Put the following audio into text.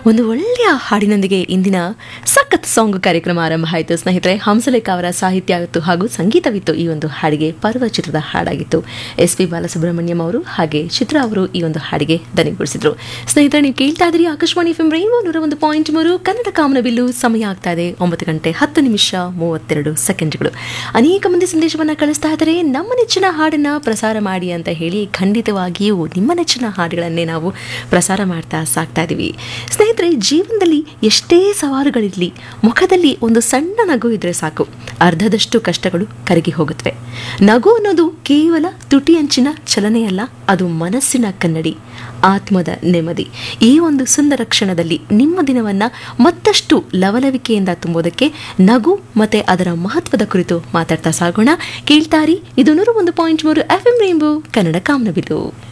ಒಂದು ಒಳ್ಳೆಯ ಹಾಡಿನೊಂದಿಗೆ ಇಂದಿನ ಸಖತ್ ಸಾಂಗ್ ಕಾರ್ಯಕ್ರಮ ಆರಂಭ ಆಯಿತು ಸ್ನೇಹಿತರೆ ಹಂಸಲೇಖ ಅವರ ಸಾಹಿತ್ಯ ಆಗಿತ್ತು ಹಾಗೂ ಸಂಗೀತವಿತ್ತು ಈ ಒಂದು ಹಾಡಿಗೆ ಪರ್ವ ಚಿತ್ರದ ಹಾಡಾಗಿತ್ತು ಎಸ್ ಪಿ ಬಾಲಸುಬ್ರಹ್ಮಣ್ಯಂ ಅವರು ಹಾಗೆ ಚಿತ್ರ ಅವರು ಈ ಒಂದು ಹಾಡಿಗೆ ದನಿಗೂಡಿಸಿದ್ರು ಸ್ನೇಹಿತರೆ ನೀವು ಕೇಳ್ತಾ ಇದ್ರಿ ಆಕಾಶವಾಣಿ ಎಫ್ ರೇನ್ಬೋ ನೂರ ಒಂದು ಪಾಯಿಂಟ್ ಮೂರು ಕನ್ನಡ ಕಾಮನಬಿಲ್ಲು ಸಮಯ ಆಗ್ತಾ ಇದೆ ಒಂಬತ್ತು ಗಂಟೆ ಹತ್ತು ನಿಮಿಷ ಮೂವತ್ತೆರಡು ಸೆಕೆಂಡ್ಗಳು ಅನೇಕ ಮಂದಿ ಸಂದೇಶವನ್ನ ಕಳಿಸ್ತಾ ಇದ್ದಾರೆ ನಮ್ಮ ನೆಚ್ಚಿನ ಹಾಡನ್ನ ಪ್ರಸಾರ ಮಾಡಿ ಅಂತ ಹೇಳಿ ಖಂಡಿತವಾಗಿಯೂ ನಿಮ್ಮ ನೆಚ್ಚಿನ ಹಾಡುಗಳನ್ನೇ ನಾವು ಪ್ರಸಾರ ಮಾಡ್ತಾ ಸಾಕ್ತಾ ಇದ್ದೀವಿ ಸ್ನೇಹಿತರೆ ಜೀವನದಲ್ಲಿ ಎಷ್ಟೇ ಸವಾಲುಗಳಿರಲಿ ಮುಖದಲ್ಲಿ ಒಂದು ಸಣ್ಣ ನಗು ಇದ್ರೆ ಸಾಕು ಅರ್ಧದಷ್ಟು ಕಷ್ಟಗಳು ಕರಗಿ ಹೋಗುತ್ತವೆ ನಗು ಅನ್ನೋದು ಕೇವಲ ತುಟಿ ಅಂಚಿನ ಚಲನೆಯಲ್ಲ ಅದು ಮನಸ್ಸಿನ ಕನ್ನಡಿ ಆತ್ಮದ ನೆಮ್ಮದಿ ಈ ಒಂದು ಸುಂದರ ಕ್ಷಣದಲ್ಲಿ ನಿಮ್ಮ ದಿನವನ್ನ ಮತ್ತಷ್ಟು ಲವಲವಿಕೆಯಿಂದ ತುಂಬೋದಕ್ಕೆ ನಗು ಮತ್ತೆ ಅದರ ಮಹತ್ವದ ಕುರಿತು ಮಾತಾಡ್ತಾ ಸಾಗೋಣ ಕೇಳ್ತಾರಿ ಇದು ನೂರ ಒಂದು ಪಾಯಿಂಟ್ ಮೂರು ಎಫ್ ಎಂ ರೇಂಬೋ ಕನ್ನಡ ಕಾಮನಬಿಲ್ಲು